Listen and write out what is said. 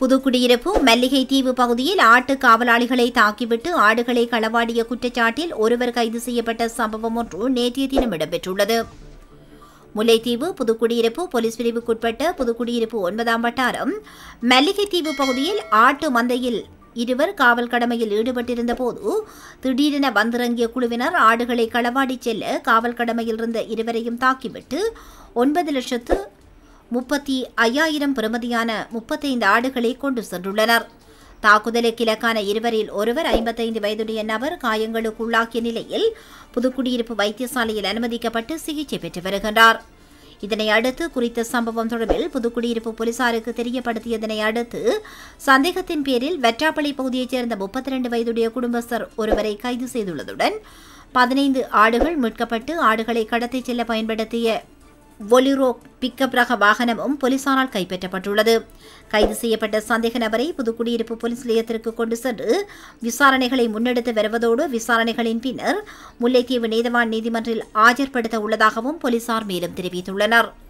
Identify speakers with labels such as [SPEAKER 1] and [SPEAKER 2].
[SPEAKER 1] புதுக்குடியிருப்பு மல்லிகை தீவு பகுதியில் ஆட்டு காவலாளிகளை தாக்கிவிட்டு ஆடுகளை களவாடிய குற்றச்சாட்டில் ஒருவர் கைது செய்யப்பட்ட சம்பவம் ஒன்று நேற்றைய தினம் இடம்பெற்றுள்ளது முல்லைத்தீவு புதுக்குடியிருப்பு போலீஸ் பிரிவுக்குட்பட்ட புதுக்குடியிருப்பு ஒன்பதாம் வட்டாரம் மல்லிகைத்தீவு பகுதியில் ஆட்டு மந்தையில் இருவர் காவல் கடமையில் ஈடுபட்டிருந்த போது திடீரென வந்திறங்கிய குழுவினர் ஆடுகளை களவாடிச் செல்ல காவல் கடமையில் இருந்த இருவரையும் தாக்கிவிட்டு ஒன்பது லட்சத்து முப்பத்தி ஐயாயிரம் பெறுமதியான முப்பத்தைந்து ஆடுகளை கொண்டு சென்றுள்ளனர் தாக்குதலுக்கு இலக்கான இருவரில் ஒருவர் ஐம்பத்தைந்து வயதுடைய நபர் காயங்களுக்குள்ளாக்கிய நிலையில் புதுக்குடியிருப்பு வைத்தியசாலையில் அனுமதிக்கப்பட்டு சிகிச்சை பெற்று வருகின்றார் இதனை அடுத்து குறித்த சம்பவம் தொடர்பில் புதுக்குடியிருப்பு போலீசாருக்கு தெரியப்படுத்தியதனை அடுத்து சந்தேகத்தின் பேரில் வெற்றாப்பள்ளி பகுதியைச் சேர்ந்த முப்பத்தி ரெண்டு வயதுடைய குடும்பஸ்தர் ஒருவரை கைது செய்துள்ளதுடன் பதினைந்து ஆடுகள் மீட்கப்பட்டு ஆடுகளை கடத்திச் செல்ல பயன்படுத்திய பொலிரோ பிக்கப் ரக வாகனமும் போலீசாரால் கைப்பற்றப்பட்டுள்ளது கைது செய்யப்பட்ட சந்தேக நபரை புதுக்குடியிருப்பு போலீஸ் நிலையத்திற்கு கொண்டு சென்று விசாரணைகளை முன்னெடுத்து வருவதோடு விசாரணைகளின் பின்னர் முல்லைத்தீவு நீதவான் நீதிமன்றில் ஆஜர்படுத்த உள்ளதாகவும் போலீசார் மேலும் தெரிவித்துள்ளனர்